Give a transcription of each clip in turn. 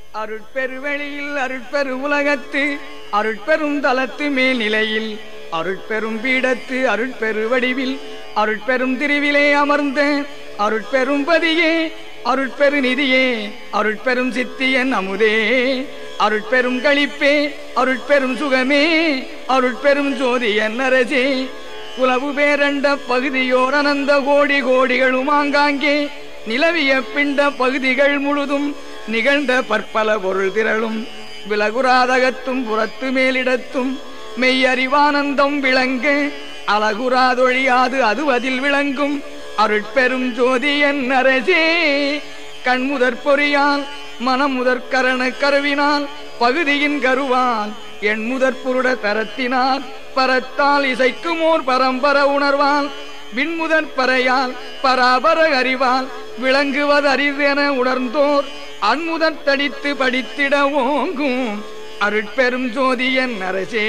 அருட்பெருவெளியில் அருட்பெரு உலகத்து அருட்பெரும் தலத்து மேல்நிலையில் அருட்பெரும் பீடத்து அருட்பெரு வடிவில் அருட்பெரும் திருவிலே அமர்ந்த அருட்பெரும் பதியே அருட்பெரு நிதியே அருட்பெரும் சித்தியன் அமுதே அருட்பெரும் களிப்பே அருட்பெரும் சுகமே அருட்பெரும் ஜோதியன் அரசே குலவு பேரண்ட பகுதியோர் அனந்த கோடி கோடிகளும் ஆங்காங்கே நிலவிய பிண்ட பகுதிகள் முழுதும் நிகழ்ந்த பற்பல பொருள் திரளும் விலகுராதகத்தும் புறத்து மேலிடத்தும் மெய்யறிவானந்தம் விளங்க அழகுராதொழியாது அது அதில் விளங்கும் அருட்பெரும் ஜோதி என் அரசே கண்முதற் பொறியால் மனம் முதற் கரண கருவினால் பகுதியின் கருவால் என் முதற் புருட தரத்தினால் பரத்தால் இசைக்குமோர் பரம்பர உணர்வால் விண்முதற் பறையால் பராபர அறிவால் விளங்குவதறிதென உணர்ந்தோர் அன்முதற் தடித்து படித்திட ஓங்கும் அருட்பெரும் ஜோதியன் அரசே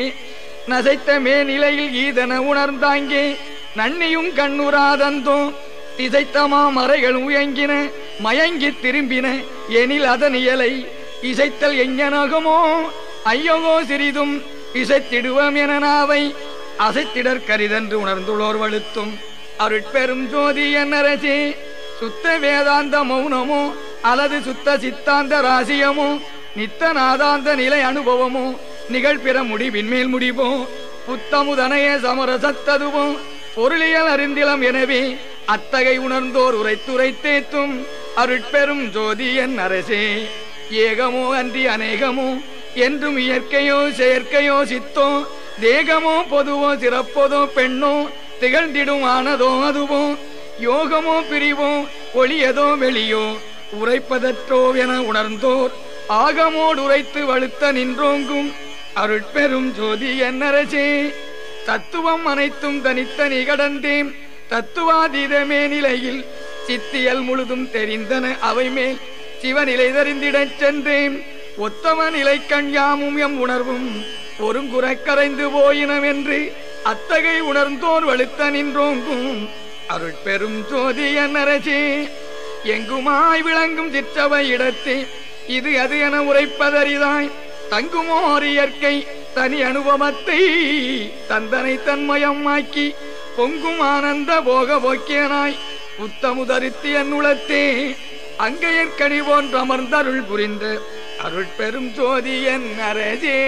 நசைத்த மேநிலையில் ஈதன உணர்ந்தாங்கே நன்னியும் கண்ணுராதந்தோ திசைத்தமா மறைகள் உயங்கின மயங்கித் திரும்பின எனில் அதன் இயலை இசைத்தல் எஞ்ஞனகுமோ ஐயகோ சிறிதும் இசைத்திடுவோம் என நாவை அசைத்திடற் கரிதென்று உணர்ந்துள்ளோர் வலுத்தும் அருட்பெரும் ஜோதி என்னரசே சுத்த வேதாந்த மௌனமோ அல்லது சுத்த சித்தாந்த ராசியமோ நித்த நாதாந்த நிலை அனுபவமோ நிகழ்பிற முடிவின் மேல் முடிவோ புத்தமுதனைய சமரசத்ததுவோ பொருளியல் அறிந்திலம் எனவே அத்தகை உணர்ந்தோர் உரைத்துரைத்தேத்தும் அருட்பெரும் ஜோதி என் அரசே ஏகமோ அன்றி அநேகமோ என்றும் இயற்கையோ செயற்கையோ சித்தோ தேகமோ பொதுவோ சிறப்பதோ பெண்ணோ திகழ்ந்திடும் ஆனதோ அதுவோ யோகமோ பிரிவோ ஒளியதோ வெளியோ உரைப்பதற்றோ என உணர்ந்தோர் ஆகமோடு உரைத்து வழுத்த நின்றோங்கும் அருட்பெரும் ஜோதி என்னரசே தத்துவம் அனைத்தும் தனித்தனி கடந்தேன் தத்துவாதீதமே நிலையில் சித்தியல் முழுதும் தெரிந்தன அவை மேல் சிவநிலை தெரிந்திடச் சென்றேன் ஒத்தம நிலை கண் யாமும் எம் உணர்வும் ஒருங்குறை கரைந்து போயினம் என்று அத்தகை உணர்ந்தோர் வலுத்த நின்றோங்கும் அருட்பெரும் ஜோதி என்னரசே எங்குமாய் விளங்கும் சிற்றவை இடத்தே இது அது என உரைப்பதறிதாய் தங்குமோர் இயற்கை தனி அனுபவத்தை தந்தனை தன்மயமாக்கி பொங்கும் ஆனந்த போக போக்கியனாய் புத்தமுதரித்து என் உளத்தே அங்கையற்கனி போன்று அமர்ந்தருள் புரிந்த அருள் பெரும் ஜோதி என் அரசே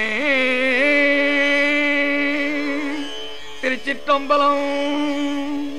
திருச்சிற்றம்பலம்